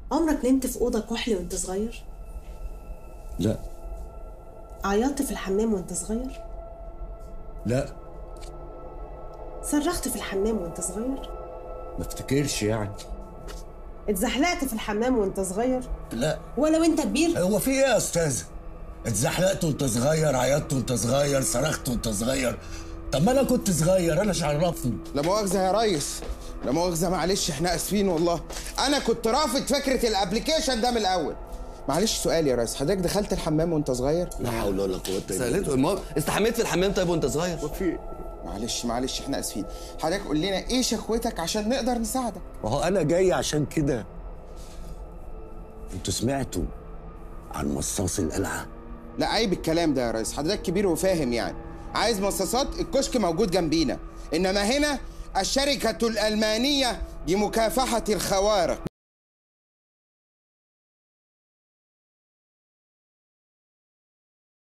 عمرك نمت في اوضه كحلي وانت صغير لا عيطت في الحمام وانت صغير لا صرخت في الحمام وانت صغير ما افتكرش يعني اتزحلقت في الحمام وانت صغير لا ولا وانت كبير هو في ايه يا استاذه اتزحلقت وانت صغير عيطت وانت صغير صرخت وانت صغير طب ما انا كنت صغير انا مش عرفني لا مؤاخذة يا ريس لا مؤاخذة معلش احنا اسفين والله انا كنت رافض فكرة الابليكيشن ده من الاول معلش سؤال يا ريس حضرتك دخلت الحمام وانت صغير لا حول ولا قوه الا بالله سألته المهم استحميت في الحمام طيب وانت صغير معلش معلش احنا اسفين حضرتك قول لنا ايه شكوتك عشان نقدر نساعدك ما هو انا جاي عشان كده انتوا سمعتوا عن مصاص القلعه لا عيب الكلام ده يا ريس حضرتك كبير وفاهم يعني عايز مصاصات الكشك موجود جنبينا انما هنا الشركة الألمانية لمكافحة الخوارق